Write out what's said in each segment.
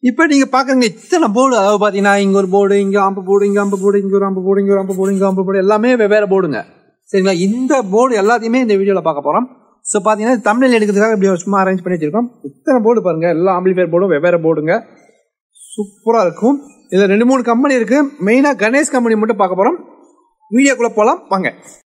இப்போ நீங்க பாக்குறீங்க இத்தனை போர்டு அதாவது பாத்தீங்கன்னா இங்க ஒரு போர்டு இங்க ஆம்பு போர்டு இங்க ஆம்பு போர்டு இங்க ஒரு ஆம்பு போர்டு இங்க ஒரு ஆம்பு போர்டு இங்க ஆம்பு போர்டு எல்லாமே வெவ்வேறு போர்டுங்க சரிங்களா இந்த போர்டு எல்லாத்தையுமே இந்த வீடியோல பார்க்க போறோம் ஸோ பாத்தீங்கன்னா தமிழில் எடுக்கிறதுக்காக இப்படி சும்மா அரேஞ்ச் பண்ணி வச்சிருக்கோம் இத்தனை போர்டு பாருங்க எல்லா ஆம்பிளிஃபையர் போர்டும் வெவ்வேறு போர்டுங்க சூப்பரா இருக்கும் இதுல ரெண்டு மூணு கம்பெனி இருக்கு மெயினா கணேஷ் கம்பெனி மட்டும் பார்க்க போறோம் வீடியோக்குள்ள போலாம் வாங்க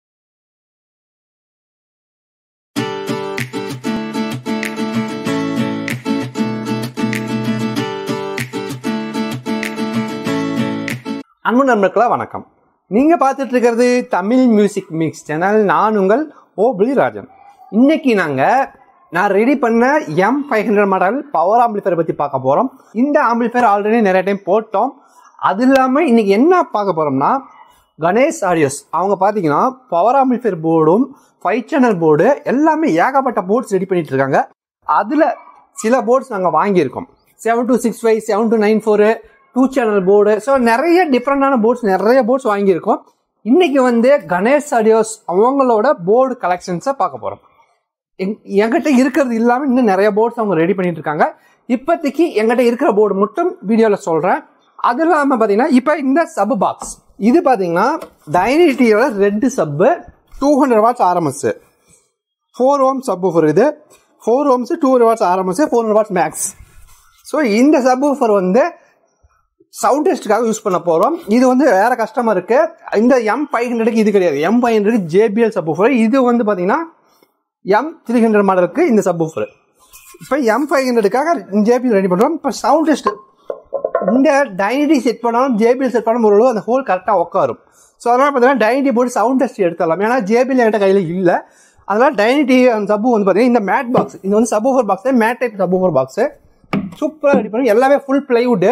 அன்பு நண்பர்களா வணக்கம் நீங்க பார்த்துட்டு இருக்கிறது தமிழ் மியூசிக் மிக்ஸ் சேனல் நான் உங்கள் ஓ ராஜன் இன்னைக்கு நாங்க நான் ரெடி பண்ண M five hundred model power amplifier பத்தி பார்க்க போறோம் இந்த ஆம்பிளிஃபயர் ஆல்ரெடி நிறைய டைம் போட்டோம் அது இல்லாம இன்னைக்கு என்ன பார்க்க போறோம்னா கணேஷ் ஆடியோஸ் அவங்க பார்த்தீங்கன்னா பவர் ஆம்பிளிஃபயர் போர்டும் ஃபைவ் சேனல் போர்டு எல்லாமே ஏகப்பட்ட போர்ட்ஸ் ரெடி பண்ணிட்டு இருக்காங்க அதுல சில போர்ட்ஸ் நாங்கள் வாங்கியிருக்கோம் seven two six five seven two nine four two channel board so நிறைய டிஃப்ரெண்டான போர்ட்ஸ் நிறைய போர்ட்ஸ் வாங்கியிருக்கோம் இன்னைக்கு வந்து கணேஷ் ஆடியோஸ் அவங்களோட போர்டு கலெக்ஷன்ஸை பார்க்க போகிறோம் என்கிட்ட இருக்கிறது இல்லாமல் இன்னும் நிறைய போர்ட்ஸ் அவங்க ரெடி பண்ணிட்டு இருக்காங்க இப்போதைக்கு என்கிட்ட இருக்கிற போர்டு மட்டும் வீடியோவில் சொல்கிறேன் அது இல்லாமல் பார்த்தீங்கன்னா இப்போ இந்த சப் பாக்ஸ் இது பார்த்தீங்கன்னா டைனிட்டியோட red sub two hundred watts RMS four ohm sub இது four ohms two hundred watts RMS four hundred watts max so இந்த சப் வந்து சவுண்ட் டெஸ்ட்டுக்காக யூஸ் பண்ண போகிறோம் இது வந்து வேற கஸ்டமருக்கு இந்த எம் ஃபைவ் ஹண்ட்ரடுக்கு இது கிடையாது M five hundred JBL sub இது வந்து பார்த்தீங்கன்னா எம் த்ரீ ஹண்ட்ரட் மாடலுக்கு இந்த சப் இப்போ எம் ஃபைவ் ஹண்ட்ரடுக்காக ஜேபிஎல் ரெடி பண்ணுறோம் இப்போ சவுண்ட் டெஸ்ட் இந்த டைனிட்டி செட் பண்ணாலும் ஜேபிஎல் செட் பண்ணாலும் ஓரளவு அந்த ஹோல் கரெக்டாக உட்காரும் ஸோ அதனால் பார்த்தீங்கன்னா டைனிட்டி போட்டு சவுண்ட் டெஸ்ட் எடுத்துடலாம் ஏன்னா ஜேபிஎல் என்கிட்ட கையில் இல்லை அதனால் டைனிட்டி அந்த சப்பு வந்து பார்த்தீங்கன்னா இந்த மேட் பாக்ஸ் இது வந்து sub over box made type sub over box சூப்பராக ரெடி பண்ணி எல்லாமே ஃபுல் பிளைவுட்டு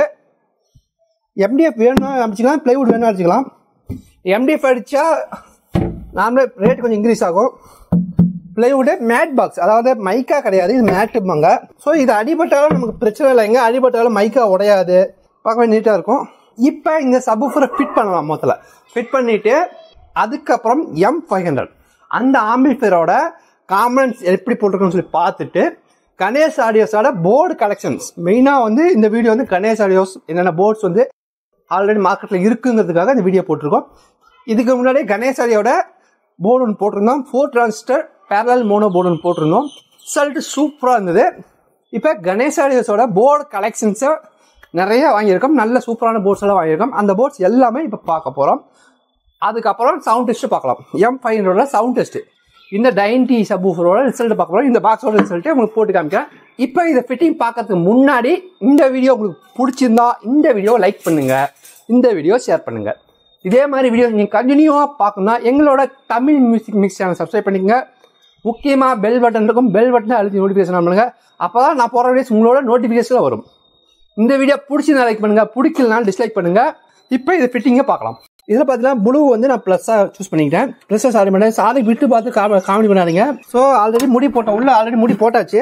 எம்டிஎஃப் வேணும் அடிச்சுக்கலாம் பிளைவுட் வேணும் அடிச்சுக்கலாம் எம்டிஎஃப் அடித்தா நார்மலாக ரேட் கொஞ்சம் இன்க்ரீஸ் ஆகும் பிளைவுட்டு மேட் பாக்ஸ் அதாவது மைக்கா கிடையாது இது மேட்டுப்பாங்க ஸோ இது அடிபட்டாலும் நமக்கு பிரச்சனை இல்லை எங்கே அடிபட்டாலும் மைக்கா உடையாது பார்க்கவே நீட்டாக இருக்கும் இப்போ இந்த சபுஃபரை ஃபிட் பண்ணலாம் மொத்தத்தில் ஃபிட் பண்ணிவிட்டு அதுக்கப்புறம் எம் ஃபைவ் ஹண்ட்ரட் அந்த ஆம்பிள்ஃபயரோட காம்பனன்ஸ் எப்படி போட்டிருக்கோன்னு சொல்லி பார்த்துட்டு கணேஷ் ஆடியோஸோட போர்டு கலெக்ஷன்ஸ் மெயினாக வந்து இந்த வீடியோ வந்து கணேஷ் ஆடியோஸ் என்னென்ன போர்ட்ஸ் வந்து ஆல்ரெடி மார்க்கெட்டில் இருக்குங்கிறதுக்காக இந்த வீடியோ போட்டிருக்கோம் இதுக்கு முன்னாடி கணேஷ் ஆடியோட போர்டு ஒன்று போட்டிருந்தோம் four transistor parallel mono board ஒன்று போட்டிருந்தோம் ரிசல்ட் சூப்பராக இருந்தது இப்போ கணேஷ் ஆடியோஸோட போர்டு கலெக்ஷன்ஸை நிறைய வாங்கியிருக்கோம் நல்ல சூப்பரான போர்ட்ஸ் எல்லாம் வாங்கியிருக்கோம் அந்த போர்ட்ஸ் எல்லாமே இப்போ பார்க்க போகிறோம் அதுக்கப்புறம் சவுண்ட் டெஸ்ட் பார்க்கலாம் எம் ஃபைவ் ஹண்ட்ரட்ல சவுண்ட் டெஸ்ட் இந்த டைன்டி சப்வூஃபரோட ரிசல்ட் பார்க்க போகிறோம் இந்த பாக்ஸோட ரிசல்ட்டை உங்களுக்கு போட்டு காமிக்கிறேன் இப்போ இதை ஃபிட்டிங் பார்க்கறதுக்கு முன்னாடி இந்த வீடியோ உங்களுக்கு பிடிச்சிருந்தா இந்த வீடியோ லைக் பண்ணுங்க இந்த வீடியோ ஷேர் பண்ணுங்க இதே மாதிரி வீடியோ நீங்கள் கண்டினியூவாக பார்க்கணும்னா எங்களோட Tamil music mix channel subscribe பண்ணிக்கங்க முக்கியமாக பெல் பட்டன் இருக்கும் பெல் பட்டனை அழுத்தி நோட்டிஃபிகேஷன் பண்ணுங்க அப்போ தான் நான் போகிற வீடியோஸ் உங்களோட நோட்டிஃபிகேஷனில் வரும் இந்த வீடியோ பிடிச்சிருந்தா லைக் பண்ணுங்க பிடிக்கலனாலும் டிஸ்லைக் பண்ணுங்க இப்போ இதை ஃபிட்டிங்கை பார்க்கலாம் இதில் பார்த்தீங்கன்னா ப்ளூ வந்து நான் ப்ளஸ்ஸாக சூஸ் பண்ணிக்கிட்டேன் ப்ளஸ்ஸாக சாரி பண்ணேன் சாரி விட்டு பார்த்து கா காமெடி பண்ணாதீங்க ஸோ ஆல்ரெடி முடி போட்டோம் உள்ள ஆல்ரெடி முடி போட்டாச்சு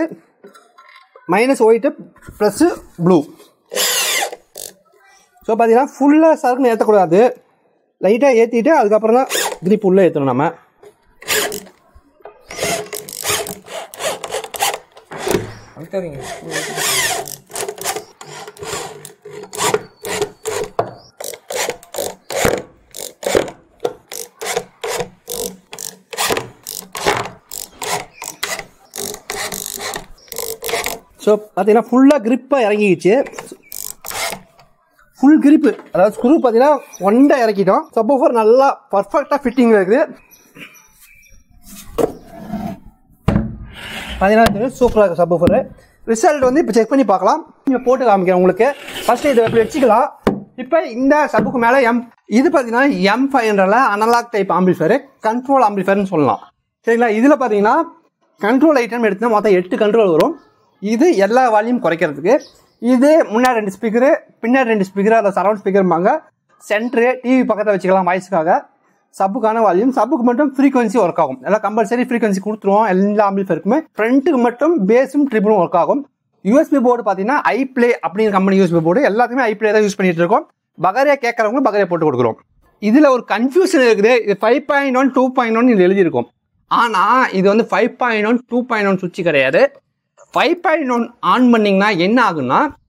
minus white plus blue so பார்த்தீங்கன்னா ஃபுல்லாக சருக்குன்னு ஏற்றக்கூடாது லைட்டாக ஏற்றிட்டு அதுக்கப்புறம் தான் கிரிப் உள்ளே ஏற்றணும் நம்ம ஸோ பார்த்தீங்கன்னா ஃபுல்லாக கிரிப்பாக இறங்கிடுச்சு ஃபுல் கிரிப்பு அதாவது ஸ்க்ரூ பார்த்தீங்கன்னா ஒண்டை இறக்கிட்டோம் சப்போஃபர் நல்லா பர்ஃபெக்டாக ஃபிட்டிங் இருக்குது பார்த்தீங்கன்னா சூப்பராக இருக்குது சப்போஃபர் ரிசல்ட் வந்து இப்போ செக் பண்ணி பார்க்கலாம் நீங்கள் போட்டு காமிக்கிறேன் உங்களுக்கு ஃபர்ஸ்ட் இதை எப்படி வச்சுக்கலாம் இப்போ இந்த சப்புக்கு மேலே எம் இது பார்த்தீங்கன்னா எம் ஃபைவ் ஹண்ட்ரட்ல அனலாக் டைப் ஆம்பிள்ஃபயர் கண்ட்ரோல் ஆம்பிள்ஃபயர்னு சொல்லலாம் சரிங்களா இதில் பார்த்தீங்கன்னா கண்ட்ரோல் ஐட்டம் எடுத்துனா மொத்தம் எட்டு கண்ட்ரோல் வரும் இது எல்லா வால்யூம் குறைக்கிறதுக்கு இது முன்னாடி ரெண்டு ஸ்பீக்கரு பின்னாடி ரெண்டு ஸ்பீக்கர் அதில் சரௌண்ட் ஸ்பீக்கர்பாங்க சென்ட்ரு டிவி பக்கத்தில் வச்சுக்கலாம் வாய்ஸுக்காக சப்புக்கான வால்யூம் சப்புக்கு மட்டும் ஃப்ரீக்வன்சி ஒர்க் ஆகும் எல்லாம் கம்பல்சரி ஃப்ரீக்வன்சி கொடுத்துருவோம் எல்லா ஆம்பிள்ஃபயருக்குமே ஃப்ரண்ட்டுக்கு மட்டும் பேஸும் ட்ரிபிளும் ஒர்க் ஆகும் யூஎஸ்பி போர்டு பார்த்தீங்கன்னா ஐப்ளே அப்படிங்கிற கம்பெனி யூஎஸ்பி போர்டு எல்லாத்துக்குமே ஐப்ளே தான் யூஸ் பண்ணிட்டு இருக்கோம் பகரியா கேட்கறவங்க பகரியா போட்டு கொடுக்குறோம் இதில் ஒரு கன்ஃபியூஷன் இருக்குது இது five point one two point one இது எழுதியிருக்கும் ஆனால் இது வந்து five point one two point one சுவிட்ச் கிடையாது ஃபைவ் பாயிண்ட் ஒன் ஆன் பண்ணிங்கன்னா என்ன ஆகுன்னா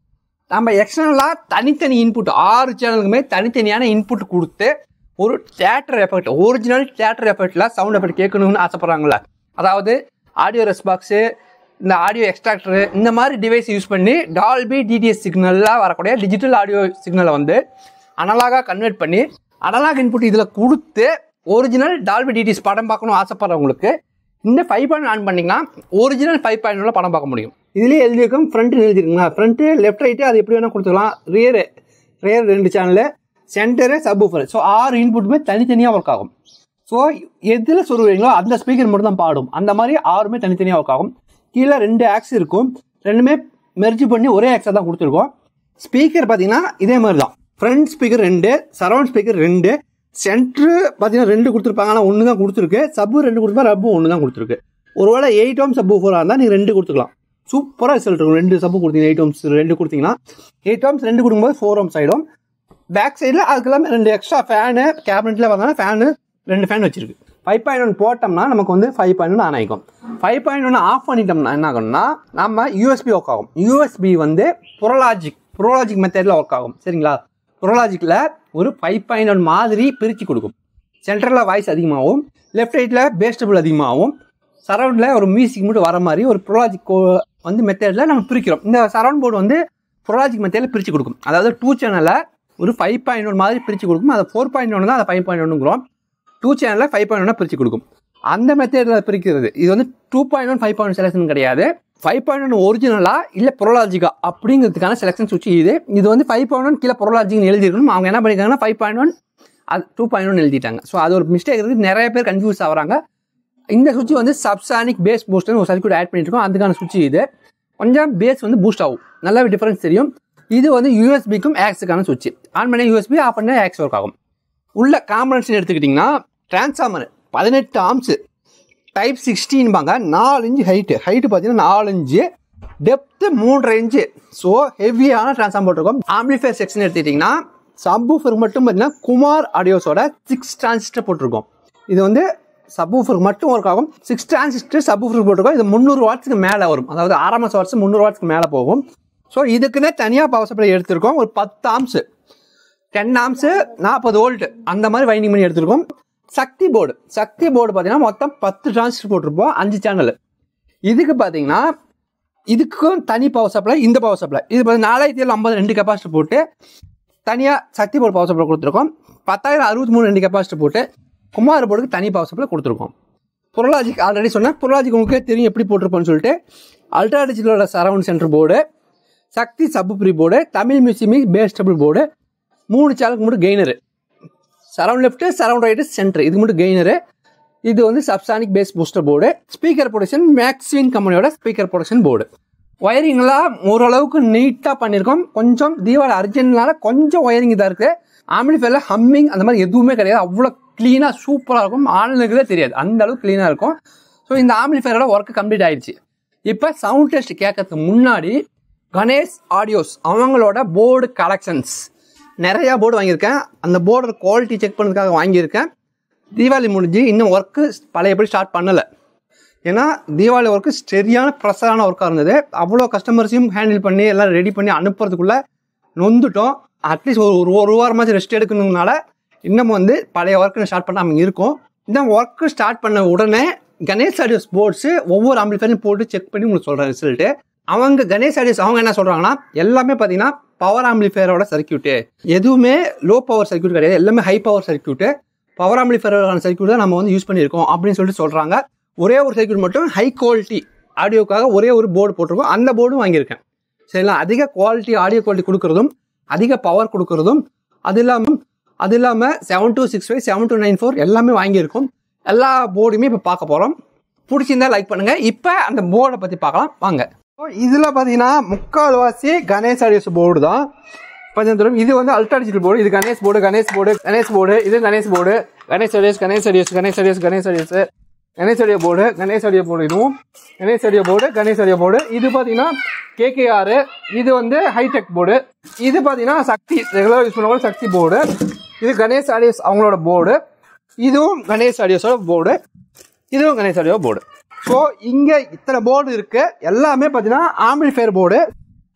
நம்ம எக்ஸ்டர்னலாக தனித்தனி இன்புட் ஆறு சேனலுக்குமே தனித்தனியான இன்புட் கொடுத்து ஒரு தேட்டர் எஃபெக்ட் ஒரிஜினல் தேட்டர் எஃபெக்டில் சவுண்ட் எஃபெக்ட் கேட்கணும்னு ஆசைப்பட்றாங்களே அதாவது ஆடியோ ரெஸ்பாக்ஸு இந்த ஆடியோ எக்ஸ்ட்ராக்டரு இந்த மாதிரி டிவைஸ் யூஸ் பண்ணி டால்பி டிடிஎஸ் சிக்னலில் வரக்கூடிய டிஜிட்டல் ஆடியோ சிக்னலை வந்து அனலாகாக கன்வெர்ட் பண்ணி அனலாக் இன்புட் இதில் கொடுத்து ஒரிஜினல் டால்பி டிடிஎஸ் படம் பார்க்கணும் ஆசைப்படுறவங்களுக்கு இந்த ஃபைவ் பாயிண்ட் ஆன் பண்ணிங்கன்னா ஒரிஜினல் ஃபைவ் பாயிண்ட் படம் பார்க்க முடியும் இதுலேயே எழுதியிருக்கோம் ஃப்ரண்ட் எழுதிருக்குங்களா ஃப்ரண்ட்டு லெஃப்ட் ரைட்டு அது எப்படி வேணால் கொடுத்துக்கலாம் ரியரு ரியர் ரெண்டு சேனலு சென்டரு சப்வூஃபர் ஸோ ஆறு இன்புட்டுமே தனித்தனியாக ஒர்க் ஆகும் ஸோ எதில் சொல்லுவீங்களோ அந்த ஸ்பீக்கர் மட்டும் தான் பாடும் அந்த மாதிரி ஆறுமே தனித்தனியாக ஒர்க் ஆகும் கீழே ரெண்டு ஆக்ஸ் இருக்கும் ரெண்டுமே மெர்ஜ் பண்ணி ஒரே ஆக்ஸாக தான் கொடுத்துருக்கோம் ஸ்பீக்கர் பார்த்தீங்கன்னா இதே மாதிரி தான் ஃப்ரண்ட் ஸ்பீக்கர் ரெண்டு சரௌண்ட் ஸ்பீக்கர் ரெண்டு சென்ட்ரு பார்த்தீங்கன்னா ரெண்டு கொடுத்துருப்பாங்க ஆனால் ஒன்று தான் கொடுத்துருக்கு சப்பு ரெண்டு கொடுத்துருப்பா ரப்பு ஒன்று தான் கொடுத்துருக்கு ஒருவேளை எயிட் ஓம் சப்பு ஃபோராக இருந்தால் நீங்கள் ரெண்டு கொடுத்துக்கலாம் சூப்பராக ரிசல்ட் இருக்கும் ரெண்டு சப்பு கொடுத்தீங்க எயிட் ஓம்ஸ் ரெண்டு கொடுத்தீங்கன்னா எயிட் ஓம்ஸ் ரெண்டு கொடுக்கும்போது ஃபோர் ஓம்ஸ் ஆகிடும் பேக் சைடில் அதுக்கெல்லாம் ரெண்டு எக்ஸ்ட்ரா ஃபேனு கேபினெட்டில் பார்த்தோன்னா ஃபேனு ரெண்டு ஃபேன் வச்சிருக்கு ஃபைவ் பாயிண்ட் ஒன் போட்டோம்னா நமக்கு வந்து ஃபைவ் பாயிண்ட் ஒன் ஆன் ஆகிக்கும் ஃபைவ் பாயிண்ட் ஒன் ஆஃப் பண்ணிட்டோம்னா என்ன ஆகும்னா நம்ம யூஎஸ்பி ஒர்க் ஆகும் யூஎஸ்பி வந்து புரோலாஜிக் புரோலாஜிக் மெத்தடில் ஒர்க் ஆகும் சரிங்களா புரோலாஜிக்கில் ஒரு ஃபைவ் பாயிண்ட் ஒன் மாதிரி பிரித்து கொடுக்கும் சென்டரில் வாய்ஸ் அதிகமாகவும் லெஃப்ட் ரைட்டில் பேஸ்டபிள் அதிகமாகவும் சரௌண்டில் ஒரு மியூசிக் மட்டும் வர மாதிரி ஒரு ப்ரோலாஜிக் வந்து மெத்தடில் நம்ம பிரிக்கிறோம் இந்த சரௌண்ட் போர்டு வந்து ப்ரோலாஜிக் மெத்தடில் பிரித்து கொடுக்கும் அதாவது டூ சேனலை ஒரு ஃபைவ் பாயிண்ட் ஒன் மாதிரி பிரித்து கொடுக்கும் அதை ஃபோர் பாயிண்ட் ஒன் தான் அதை ஃபைவ் பாயிண்ட் ஒன்றுங்கிறோம் டூ சேனலில் ஃபைவ் பாயிண்ட் ஒன்னாக பிரித்து கொடுக்கும் அந்த மெத்தடில் பிரிக்கிறது இது வந்து two point one five point selection கிடையாது ஃபைவ் பாயிண்ட் ஒன் ஒரிஜினலா இல்லை ப்ரோலாஜிக்கா அப்படிங்கிறதுக்கான செலெக்ஷன் சுவிட்ச் இது இது வந்து ஃபைவ் பாயிண்ட் ஒன் கீழே ப்ரோலாஜிக்னு எழுதிருக்கணும் அவங்க என்ன பண்ணியிருக்காங்கன்னா ஃபைவ் பாயிண்ட் ஒன் அது டூ பாயிண்ட் ஒன் எழுதிட்டாங்க ஸோ அது ஒரு மிஸ்டேக் இருக்குது நிறைய பேர் கன்ஃபியூஸ் ஆகுறாங்க இந்த சுவிட்ச் வந்து சப்சானிக் பேஸ் பூஸ்டர்னு ஒரு சர்க்யூட் ஆட் பண்ணியிருக்கோம் அதுக்கான சுவிட்ச் இது கொஞ்சம் பேஸ் வந்து பூஸ்ட் ஆகும் நல்லாவே டிஃபரன்ஸ் தெரியும் இது வந்து யூஎஸ்பிக்கும் ஆக்ஸுக்கான சுவிட்ச் ஆன் பண்ண யூஎஸ்பி ஆஃப் பண்ண ஆக்ஸ் ஒர்க் ஆகும் உள்ள காம்பனன்ஸ் எடுத்துக்கிட்டிங்கன்னா டிரான்ஸ்ஃபார்மர் பதினெட்டு ஆம்ஸு டைப் சிக்ஸ்டீன்பாங்க நாலு இன்ச்சு ஹைட்டு ஹைட்டு பார்த்தீங்கன்னா நாலு இன்ச்சு டெப்த்து மூன்றரை இன்ச்சு ஸோ ஹெவியான டிரான்ஸ்ஃபார்ம் போட்டிருக்கோம் ஆம்பிளிஃபயர் செக்ஷன் எடுத்துக்கிட்டிங்கன்னா சப்வூஃபர் மட்டும் பார்த்தீங்கன்னா குமார் ஆடியோஸோட சிக்ஸ் டிரான்சிஸ்டர் போட்டிருக்கோம் இது வந்து சப்வூஃபருக்கு மட்டும் ஒர்க் ஆகும் சிக்ஸ் டிரான்சிஸ்டர் சப்வூஃபருக்கு போட்டிருக்கோம் இது முந்நூறு வாட்ஸ்க்கு மேலே வரும் அதாவது ஆர்எம்எஸ் வாட்ஸ் முந்நூறு வாட்ஸ்க்கு மேலே போகும் ஸோ இதுக்குன்னே தனியாக பவர் சப்ளை எடுத்திருக்கோம் ஒரு பத்து ஆம்ஸு டென் ஆம்ஸு நாற்பது வோல்ட் அந்த மாதிரி வைண்டிங் பண்ணி எடுத்திருக்கோம் சக்தி போர்டு சக்தி போர்டு பார்த்தீங்கன்னா மொத்தம் பத்து டிரான்சிஸ்டர் போட்டிருப்போம் அஞ்சு சேனல் இதுக்கு பார்த்தீங்கன்னா இதுக்கும் தனி பவர் சப்ளை இந்த பவர் சப்ளை இது பார்த்து நாலாயிரத்தி ஏழு ஐம்பது ரெண்டு கெப்பாசிட்டர் போட்டு தனியாக சக்தி போர்டு பவர் சப்ளை கொடுத்துருக்கோம் பத்தாயிரம் அறுபத்தி மூணு ரெண்டு கெப்பாசிட்டர் போட்டு குமார் போர்டுக்கு தனி பவர் சப்ளை கொடுத்துருக்கோம் புரலாஜிக் ஆல்ரெடி சொன்னேன் புரலாஜிக் உங்களுக்கே தெரியும் எப்படி போட்டிருப்போம்னு சொல்லிட்டு அல்ட்ரா டிஜிட்டலோட surround centre board Shakti sub pre board Tamil music bass treble board மூணு சேனலுக்கு மட்டும் gainer surround left surround right centre இது மட்டும் கெய்னரு இது வந்து subsonic bass booster board speaker protection Maxwin கம்பெனியோட ஸ்பீக்கர் ப்ரொடக்ஷன் போர்டு ஒயரிங்லாம் ஓரளவுக்கு நீட்டாக பண்ணியிருக்கோம் கொஞ்சம் தீபாவளி அர்ஜென்ட்னால கொஞ்சம் ஒயரிங் இதாக இருக்குது ஆம்பிளிஃபயரில் ஹம்மிங் அந்த மாதிரி எதுவுமே கிடையாது அவ்வளோ க்ளீனாக சூப்பராக இருக்கும் ஆன்லைனுக்குதே தெரியாது அந்த அளவுக்கு க்ளீனாக இருக்கும் ஸோ இந்த ஆம்பிளிஃபயரோட ஒர்க் கம்ப்ளீட் ஆயிடுச்சு இப்போ சவுண்ட் டெஸ்ட் கேட்கறதுக்கு முன்னாடி கணேஷ் ஆடியோஸ் அவங்களோட போர்டு கலெக்ஷன்ஸ் நிறையா போர்டு வாங்கியிருக்கேன் அந்த போர்டோட குவாலிட்டி செக் பண்ணுறதுக்காக வாங்கியிருக்கேன் தீபாவளி முடிஞ்சு இன்னும் ஒர்க்கு பழையபடி ஸ்டார்ட் பண்ணலை ஏன்னா தீபாவளி ஒர்க்கு சரியான ப்ரெஷரான ஒர்க்காக இருந்தது அவ்வளோ கஸ்டமர்ஸையும் ஹேண்டில் பண்ணி எல்லாம் ரெடி பண்ணி அனுப்புறதுக்குள்ளே நொந்துட்டோம் அட்லீஸ்ட் ஒரு ஒரு ஒரு வாரமாச்சும் ரெஸ்ட் எடுக்கணுங்கனால இன்னமும் வந்து பழைய ஒர்க்கு ஸ்டார்ட் பண்ணாமல் இருக்கும் இந்த ஒர்க்கு ஸ்டார்ட் பண்ண உடனே கணேஷ் ஆடியோஸ் போர்ட்ஸு ஒவ்வொரு ஆம்பிளிஃபையும் போட்டு செக் பண்ணி உங்களுக்கு சொல்கிறேன் ரிசல்ட்டு அவங்க கணேஷ் ஆடியோஸ் அவங்க என்ன சொல்கிறாங்கன்னா எல்லாமே பார்த்தீங்கன்னா பவர் ஆம்பிளிஃபயரோட சர்க்கியூட்டு எதுவுமே லோ பவர் சர்க்கியூட் கிடையாது எல்லாமே ஹை பவர் சர்க்கியூட்டு பவர் ஆம்பிளிஃபயரோட சர்க்கியூட் தான் நம்ம வந்து யூஸ் பண்ணியிருக்கோம் அப்படின்னு சொல்லிட்டு சொல்கிறாங்க ஒரே ஒரு சர்க்கியூட் மட்டும் ஹை குவாலிட்டி ஆடியோக்காக ஒரே ஒரு போர்டு போட்டிருக்கோம் அந்த போர்டும் வாங்கியிருக்கேன் சரிங்களா அதிக குவாலிட்டி ஆடியோ குவாலிட்டி கொடுக்குறதும் அதிக பவர் கொடுக்குறதும் அது இல்லாமல் அது இல்லாமல் seven two six five seven two nine four எல்லாமே வாங்கியிருக்கோம் எல்லா போர்டுமே இப்போ பார்க்க போகிறோம் பிடிச்சிருந்தா லைக் பண்ணுங்கள் இப்போ அந்த போர்டை பற்றி பார்க்கலாம் வாங்க இதில் பார்த்தீங்கன்னா முக்கால்வாசி கணேஷ் ஆடியோஸ் போர்டு தான் பஞ்சந்தரம் இது வந்து அல்ட்ரா டிஜிட்டல் போர்டு இது Ganesh board Ganesh board Ganesh board இது Ganesh board Ganesh audios Ganesh audios Ganesh audios Ganesh audios Ganesh audio board Ganesh audio board இதுவும் Ganesh audio board Ganesh audio board இது பார்த்தீங்கன்னா கேகேஆர் இது வந்து ஹைடெக் போர்டு இது பார்த்தீங்கன்னா சக்தி ரெகுலர் யூஸ் பண்ண சக்தி போர்டு இது கணேஷ் ஆடியோஸ் அவங்களோட போர்டு இதுவும் கணேஷ் ஆடியோஸோட போர்டு இதுவும் கணேஷ் ஆடியோ போர்டு ஸோ இங்கே இத்தனை போர்டு இருக்கு எல்லாமே பார்த்தீங்கன்னா ஆம்பிளிஃபயர் போர்டு